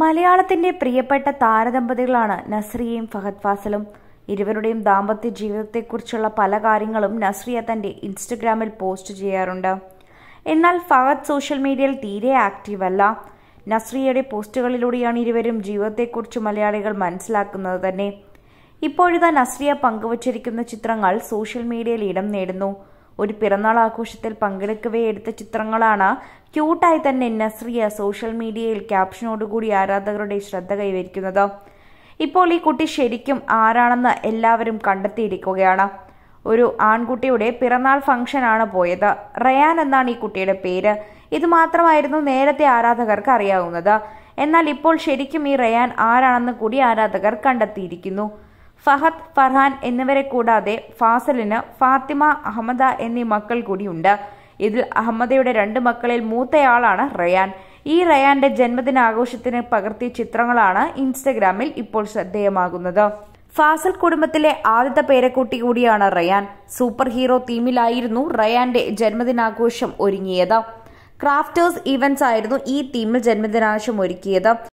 മലയാളത്തിന്റെ പ്രിയപ്പെട്ട താരദമ്പതികളാണ് നസ്രിയയും ഫഹദ് ഫാസലും ഇരുവരുടെയും ദാമ്പത്യ ജീവിതത്തെക്കുറിച്ചുള്ള പല കാര്യങ്ങളും നസ്രിയ തന്റെ ഇൻസ്റ്റഗ്രാമിൽ പോസ്റ്റ് ചെയ്യാറുണ്ട് എന്നാൽ ഫഹദ് സോഷ്യൽ മീഡിയയിൽ തീരെ ആക്റ്റീവ് അല്ല നസ്രിയയുടെ പോസ്റ്റുകളിലൂടെയാണ് ഇരുവരും ജീവിതത്തെക്കുറിച്ച് മലയാളികൾ മനസ്സിലാക്കുന്നത് തന്നെ ഇപ്പോഴിതാ നസ്രിയ പങ്കുവച്ചിരിക്കുന്ന ചിത്രങ്ങൾ സോഷ്യൽ മീഡിയയിൽ ഇടം നേടുന്നു ഒരു പിറന്നാൾ ആഘോഷത്തിൽ പങ്കെടുക്കവേ എടുത്ത ചിത്രങ്ങളാണ് ക്യൂട്ടായി തന്നെ നസ്രിയ സോഷ്യൽ മീഡിയയിൽ ക്യാപ്ഷനോടുകൂടി ആരാധകരുടെ ശ്രദ്ധ കൈവരിക്കുന്നത് ഇപ്പോൾ ഈ കുട്ടി ശരിക്കും ആരാണെന്ന് എല്ലാവരും കണ്ടെത്തിയിരിക്കുകയാണ് ഒരു ആൺകുട്ടിയുടെ പിറന്നാൾ ഫംഗ്ഷനാണ് പോയത് റയാൻ എന്നാണ് ഈ കുട്ടിയുടെ പേര് ഇത് മാത്രമായിരുന്നു നേരത്തെ ആരാധകർക്ക് അറിയാവുന്നത് എന്നാൽ ഇപ്പോൾ ശരിക്കും ഈ റയാൻ ആരാണെന്ന് കൂടി ആരാധകർ കണ്ടെത്തിയിരിക്കുന്നു ഫഹദ് ഫർഹാൻ എന്നിവരെ കൂടാതെ ഫാസലിന് ഫാത്തിമ അഹമ്മദ എന്നീ മക്കൾ കൂടിയുണ്ട് ഇതിൽ അഹമ്മദയുടെ രണ്ട് മക്കളിൽ മൂത്തയാളാണ് റയാൻ ഈ റയാന്റെ ജന്മദിനാഘോഷത്തിന് പകർത്തിയ ചിത്രങ്ങളാണ് ഇൻസ്റ്റഗ്രാമിൽ ഇപ്പോൾ ശ്രദ്ധേയമാകുന്നത് ഫാസൽ കുടുംബത്തിലെ ആദ്യത്തെ പേരക്കുട്ടി കൂടിയാണ് റയാൻ സൂപ്പർ ഹീറോ തീമിലായിരുന്നു റയാന്റെ ജന്മദിനാഘോഷം ഒരുങ്ങിയത് ക്രാഫ്റ്റേഴ്സ് ഇവന്റ്സ് ആയിരുന്നു ഈ തീമിൽ ജന്മദിനാഘോഷം ഒരുക്കിയത്